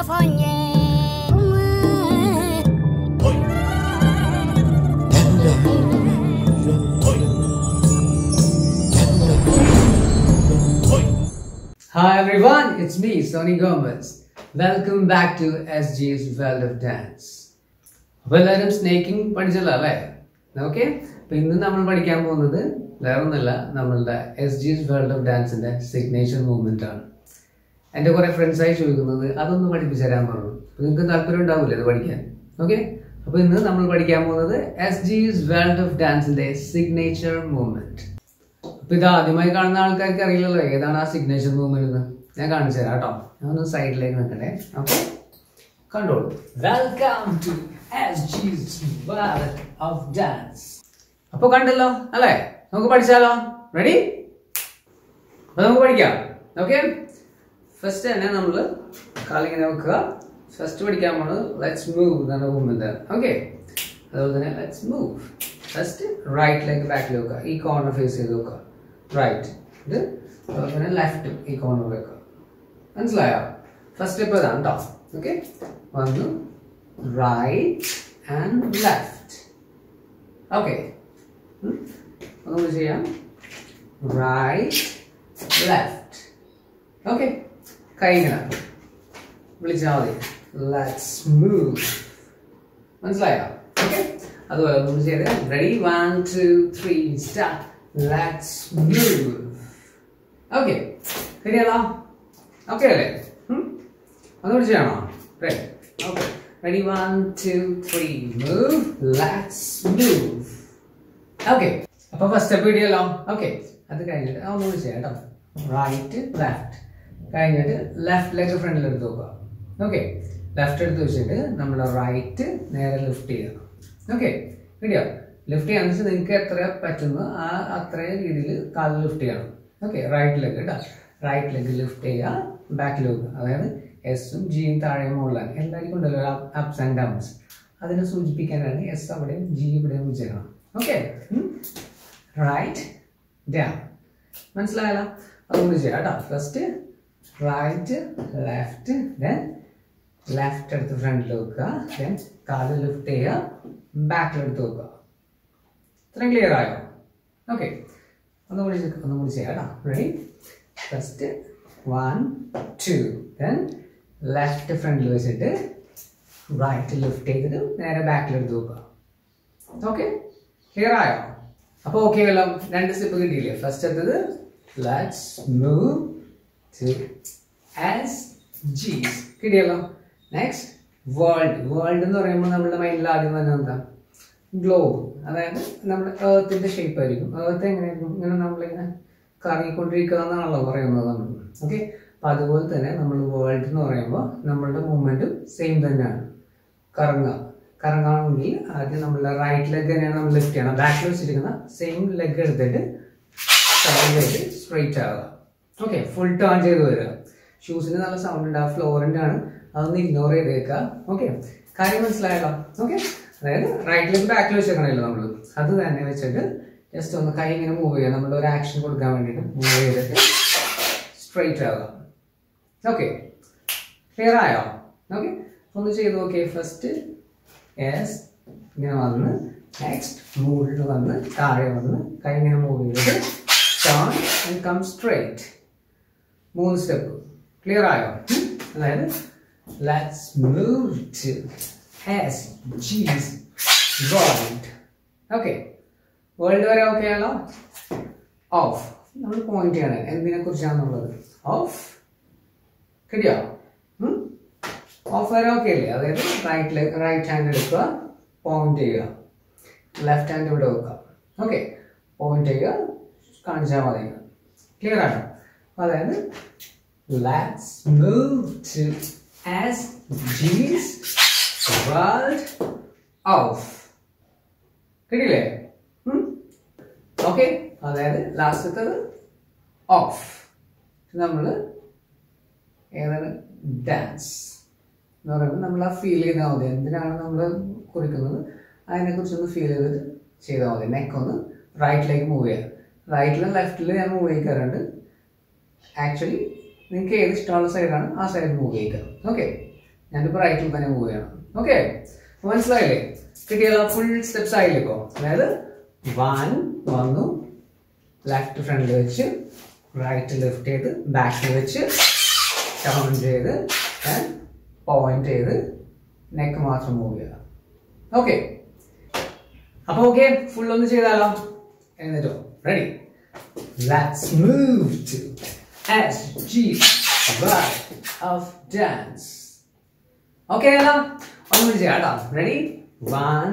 California. Hi everyone, it's me, Sonny Gomez. Welcome back to SG's World of Dance. അപ്പോൾ എല്ലാവരും സ്നേക്കിംഗ് പഠിച്ചല്ലോ അല്ലേ okay അപ്പൊ ഇന്ന് നമ്മൾ പഠിക്കാൻ പോകുന്നത് വേറെ ഒന്നല്ല നമ്മളുടെ എസ് ജിസ് വേൾഡ് ഓഫ് ഡാൻസിന്റെ സിഗ്നേച്ചർ മൂവ്മെന്റ് ആണ് എൻ്റെ കുറെ ഫ്രണ്ട്സായി ചോദിക്കുന്നത് അതൊന്ന് പഠിപ്പിച്ചു തരാൻ പറഞ്ഞു അപ്പൊ നിങ്ങൾക്ക് താല്പര്യം ഉണ്ടാവില്ലേ അത് പഠിക്കാൻ ഓക്കെ അപ്പൊ ഇന്ന് നമ്മൾ പഠിക്കാൻ പോകുന്നത് എസ് ജിസ് വേൾഡ് ഓഫ് ഡാൻസിന്റെ സിഗ്നേച്ചർ മൂവ്മെന്റ് അപ്പൊ ഇത് ആദ്യമായി കാണുന്ന ആൾക്കാർക്ക് അറിയില്ലല്ലോ ഏതാണ് ആ സിഗ്നേച്ചർ മൂവ്മെന്റ് എന്ന് ഞാൻ കാണിച്ചു തരാം കേട്ടോ ഞാൻ ഒന്ന് സൈഡിലേക്ക് നിൽക്കട്ടെ ഓക്കെ കണ്ടോളൂ welcome to S G's world of dance അപ്പൊ കണ്ടല്ലോ അല്ലേ നമുക്ക് പഠിച്ചാലോ റെഡി അപ്പൊ നമുക്ക് പഠിക്കാം ഓക്കെ ഫസ്റ്റ് തന്നെ നമ്മൾ കാലിങ്ങനെ വെക്കുക ഫസ്റ്റ് പഠിക്കാൻ പോണത് ലെറ്റ്സ് മൂവ് എന്നാണ് മൂവ്മെന്റ് ഓക്കെ അതുപോലെ തന്നെ let's move first right leg ബാക്കിൽ വെക്കുക ഈ കോർണർ ഫേസ് ചെയ്ത് വെക്കുക റൈറ്റ് ഇത് അതുപോലെ തന്നെ ലെഫ്റ്റ് ഈ കോർണർ വെക്കുക മനസ്സിലായോ ഫസ്റ്റ് സ്റ്റെപ്പ് ഇതാണ് കേട്ടോ ഓക്കെ വന്നു റൈറ്റ് ആൻഡ് ലെഫ്റ്റ് ഓക്കെ ഒന്നുകൂടി ചെയ്യാം റൈറ്റ് ലെഫ്റ്റ് ഓക്കെ കൈ ഇങ്ങനെ വിളിച്ചാൽ മതി ലെറ്റ്സ് മൂവ് മനസ്സിലായോ ഓക്കെ അതുപോലെ ഒന്നും ചെയ്ത് ready one two three start let's move okay ശരിയല്ലോ ഓക്കെ അല്ലേ ഉം? ഒന്നുകൂടി ചെയ്യണോ ready okay ready one two three move let's move okay അപ്പൊ ഫസ്റ്റ് സ്റ്റെപ്പ് ഇടിയല്ലോ ഓക്കെ അത് കഴിഞ്ഞിട്ട് ആ ഒന്നുകൂടി ചെയ്യാം കേട്ടോ റൈറ്റ് ലെഫ്റ്റ് കഴിഞ്ഞിട്ട് ലെഫ്റ്റ് ലെഗ് ഫ്രണ്ടിൽ എടുത്ത് നോക്കുക ഓക്കെ ലെഫ്റ്റ് എടുത്ത് വെച്ചിട്ട് നമ്മൾ റൈറ്റ് നേരെ ലിഫ്റ്റ് ചെയ്യുക ഓക്കെ റെഡിയോ ലിഫ്റ്റ് ചെയ്യാന്ന് വെച്ചാൽ നിങ്ങൾക്ക് എത്ര പറ്റുന്നു ആ അത്രയും രീതിയിൽ കാല് ലിഫ്റ്റ് ചെയ്യണം ഓക്കെ റൈറ്റ് ലെഗ് കേട്ടോ റൈറ്റ് ലെഗ് ലിഫ്റ്റ് ചെയ്യുക ബാക്ക് ലെഗ് അതായത് എസും ജിയും താഴെ മുകളിലാണ് എല്ലാവർക്കും ഉണ്ടല്ലോ അപ്സ് ആൻഡ് ഡൗൺസ് അതിനെ സൂചിപ്പിക്കാനാണ് എസ് അവിടെയും ജി ഇവിടെയും വെച്ചേക്കണം ഓക്കെ റൈറ്റ് ഡൗൺ മനസ്സിലായല്ലോ അതുകൊണ്ട് ചെയ്യാം കേട്ടോ first right left then left എടുത്ത് ഫ്രണ്ടിൽ വെക്കുക ദെൻ കാല് ലിഫ്റ്റ് ചെയ്യുക ബാക്കിൽ എടുത്ത് വെക്കുക ഇത്രയും ക്ലിയർ ആയോ ഓക്കെ ഒന്നുകൂടി ചെയ്- ഒന്നുകൂടി ചെയ്യാം കേട്ടോ ready first one two then left ഫ്രണ്ടിൽ വെച്ചിട്ട് റൈറ്റ് ലിഫ്റ്റ് ചെയ്തിട്ട് നേരെ ബാക്കിൽ എടുത്ത് വെക്കുക ഓക്കെ ക്ലിയർ ആയോ അപ്പൊ ഓക്കെ അല്ലോ രണ്ട് സ്റ്റെപ്പ് കിട്ടിയില്ലേ ഫസ്റ്റ് എടുത്തത് let's move to S G's കിട്ടിയല്ലോ നെക്സ്റ്റ് വേൾഡ് വേൾഡ് എന്ന് പറയുമ്പോൾ നമ്മുടെ മൈൻഡിൽ ആദ്യം തന്നെ എന്താ ഗ്ലോബ് അതായത് നമ്മുടെ ഏർത്തിന്റെ ഷേപ്പ് ആയിരിക്കും ഏർത്ത് എങ്ങനെയായിരിക്കും ഇങ്ങനെ നമ്മളിങ്ങനെ കറങ്ങിക്കൊണ്ടിരിക്കുക എന്നാണല്ലോ പറയുന്നത് നമ്മൾ ഓക്കെ അപ്പൊ അതുപോലെ തന്നെ നമ്മൾ വേൾഡ് എന്ന് പറയുമ്പോൾ നമ്മളുടെ മൂവ്മെന്റും സെയിം തന്നെയാണ് കറങ്ങുക കറങ്ങണമെങ്കിൽ ആദ്യം നമ്മളുടെ റൈറ്റ് ലെഗ് തന്നെയാണ് നമ്മൾ ലിഫ്റ്റ് ചെയ്യണം ബാക്കിൽ വെച്ചിരിക്കുന്ന സെയിം ലെഗ് എടുത്തിട്ട് സൈഡിലേക്ക് സ്ട്രെയിറ്റ് ആവുക ഓക്കെ ഫുൾ ടേൺ ചെയ്ത് വരിക ഷൂസിന് നല്ല സൗണ്ട് ഉണ്ട് ആ ഫ്ലോറിൻ്റെ ആണ് അതൊന്ന് ഇഗ്നോർ ചെയ്തേക്കുക ഓക്കെ കാര്യം മനസ്സിലായല്ലോ ഓക്കെ അതായത് റൈറ്റ് ലെഗ് ബാക്കിൽ വെച്ചേക്കണമല്ലോ നമ്മൾ അത് തന്നെ വെച്ചിട്ട് ജസ്റ്റ് ഒന്ന് കൈ ഇങ്ങനെ മൂവ് ചെയ്യുക നമ്മൾ ഒരു ആക്ഷൻ കൊടുക്കാൻ വേണ്ടിയിട്ട് മൂവ് ചെയ്തിട്ട് സ്ട്രെയിറ്റ് ആവുക ഓക്കെ ക്ലിയർ ആയോ ഓക്കെ ഒന്ന് ചെയ്ത് നോക്കിയേ ഫസ്റ്റ് യെസ് ഇങ്ങനെ വന്ന് നെക്സ്റ്റ് മുകളിൽ വന്ന് താഴെ വന്ന് കൈ ഇങ്ങനെ മൂവ് ചെയ്തിട്ട് ടേൺ ആൻഡ് കം സ്ട്രേറ്റ് മൂന്ന് സ്റ്റെപ്പ് ക്ലിയർ ആയോ ഉം? അതായത് let's move to S G's world okay world വരെ ഓക്കെ ആണല്ലോ ഓഫ് നമ്മൾ പോയിന്റ് ചെയ്യണം എന്തിനെ കുറിച്ചാണെന്നുള്ളത് ഓഫ് കിട്ടിയോ ഓഫ് വരെ ഓക്കെ അല്ലേ അതായത് റൈറ്റ് ലെഗ് റൈറ്റ് ഹാൻഡ് എടുക്കുക പോയിന്റ് ചെയ്യുക ലെഫ്റ്റ് ഹാൻഡ് ഇവിടെ വെക്കുക ഓക്കെ പോയിന്റ് ചെയ്യുക കാണിച്ചാൽ മതി ക്ലിയർ ആണോ അതായത് let's move to S G's world of കിട്ടിയില്ലേ ഓക്കെ അതായത് ലാസ്റ്റത്തത് ഓഫ് നമ്മൾ ഏതാണ് ഡാൻസ് എന്ന് പറയുമ്പോൾ നമ്മൾ ആ ഫീൽ ചെയ്താൽ മതി എന്തിനാണ് നമ്മൾ കുറിക്കുന്നത് അതിനെക്കുറിച്ചൊന്ന് ഫീൽ ചെയ്തിട്ട് ചെയ്താൽ മതി നെക്ക് ഒന്ന് റൈറ്റിലേക്ക് മൂവ് ചെയ്യാം റൈറ്റിലും ലെഫ്റ്റിലും ഞാൻ മൂവ് ചെയ്യിക്കാറുണ്ട് ആക്ച്വലി നിങ്ങൾക്ക് ഏത് ഇഷ്ടമുള്ള സൈഡാണ് ആ സൈഡ് മൂവ് ചെയ്യുക ഓക്കെ ഞാനിപ്പോൾ റൈറ്റിൽ തന്നെ മൂവ് ചെയ്യണം ഓക്കെ മനസ്സിലായില്ലേ കിട്ടിയല്ലോ ഫുൾ സ്റ്റെപ്സ് ആയില്ലേ ഇപ്പോൾ അതായത് വൺ വന്നു ലെഫ്റ്റ് ഫ്രണ്ടിൽ വെച്ച് റൈറ്റ് ലെഫ്റ്റ് ചെയ്ത് ബാക്കിൽ വെച്ച് ടേൺ ചെയ്ത് പോയിന്റ് ചെയ്ത് നെക്ക് മാത്രം മൂവ് ചെയ്യുക ഓക്കെ അപ്പൊ ഓക്കെ ഫുൾ ഒന്ന് ചെയ്താലോ എന്നിട്ടോ ready let's move to S G of dance okay അല്ല ഒന്നുകൂടി ചെയ്യാം കേട്ടോ ready one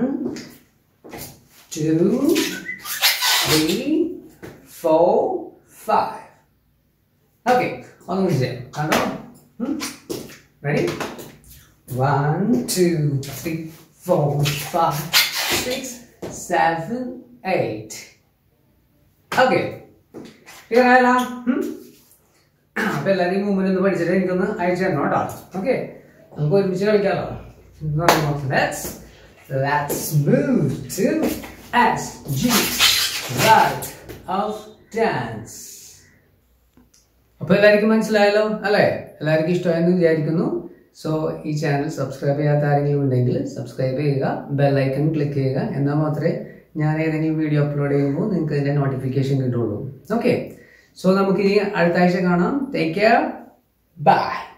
two three four five okay ഒന്നുകൂടി ചെയ്യാം കണ്ടോ ready one two three four five six seven eight okay clear ആയല്ലോ അപ്പൊ എല്ലാവരും ഈ മൂവ്മെന്റ് ഒന്ന് പഠിച്ചിട്ട് എനിക്കൊന്ന് അയച്ചു തരണം കേട്ടോ ഓക്കെ നമുക്ക് ഒരുമിച്ച് കളിക്കാലോ Let's let's move to S G right of dance. അപ്പൊ എല്ലാവർക്കും മനസ്സിലായല്ലോ അല്ലേ എല്ലാവർക്കും ഇഷ്ടമായെന്ന് വിചാരിക്കുന്നു സോ ഈ ചാനൽ സബ്സ്ക്രൈബ് ചെയ്യാത്ത ആരെങ്കിലും ഉണ്ടെങ്കിൽ സബ്സ്ക്രൈബ് ചെയ്യുക ബെല്ലൈക്കൺ ക്ലിക്ക് ചെയ്യുക എന്നാൽ മാത്രമേ ഞാൻ ഏതെങ്കിലും വീഡിയോ അപ്ലോഡ് ചെയ്യുമ്പോൾ നിങ്ങൾക്ക് ഇതിന്റെ നോട്ടിഫിക്കേഷൻ കിട്ടുള്ളൂ ഓക്കെ സോ നമുക്കിനി അടുത്ത ആഴ്ച കാണാം ടേക്ക് കെയർ ബൈ